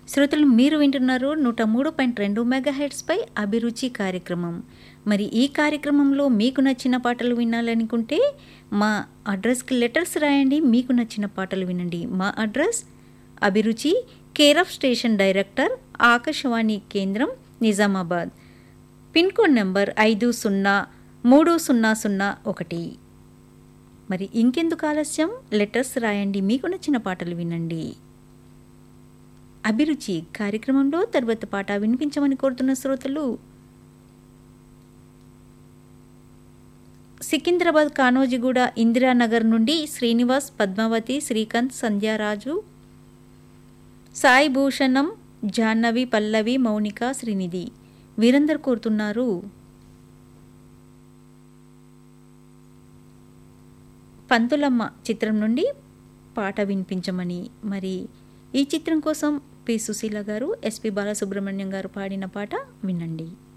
శ్రోతలు మీరు వింటున్నారు నూట మూడు పాయింట్ రెండు మెగాహెడ్స్పై అభిరుచి కార్యక్రమం మరి ఈ కార్యక్రమంలో మీకు నచ్చిన పాటలు వినాలనుకుంటే మా అడ్రస్కి లెటర్స్ రాయండి మీకు నచ్చిన పాటలు వినండి మా అడ్రస్ అభిరుచి care of station director Akashvani కేంద్రం నిజామాబాద్ పిన్ కోడ్ నెంబర్ ఐదు సున్నా మూడు సున్నా సున్నా ఒకటి మరి ఇంకెందుకు ఆలస్యం లెటర్స్ రాయండి మీకు నచ్చిన పాటలు వినండి అభిరుచి కార్యక్రమంలో తర్వాత పాట వినిపించమని కోరుతున్న శ్రోతలు సికింద్రాబాద్ కానోజిగూడ ఇందిరానగర్ నుండి శ్రీనివాస్ పద్మావతి శ్రీకాంత్ సంధ్యారాజు సాయి భూషణం జాహ్నవి పల్లవి మౌనిక శ్రీనిధి వీరందరు కోరుతున్నారు పంతులమ్మ చిత్రం నుండి పాట వినిపించమని మరి ఈ చిత్రం కోసం పి సుశీల గారు ఎస్పి బాలసుబ్రహ్మణ్యం గారు పాడిన పాట వినండి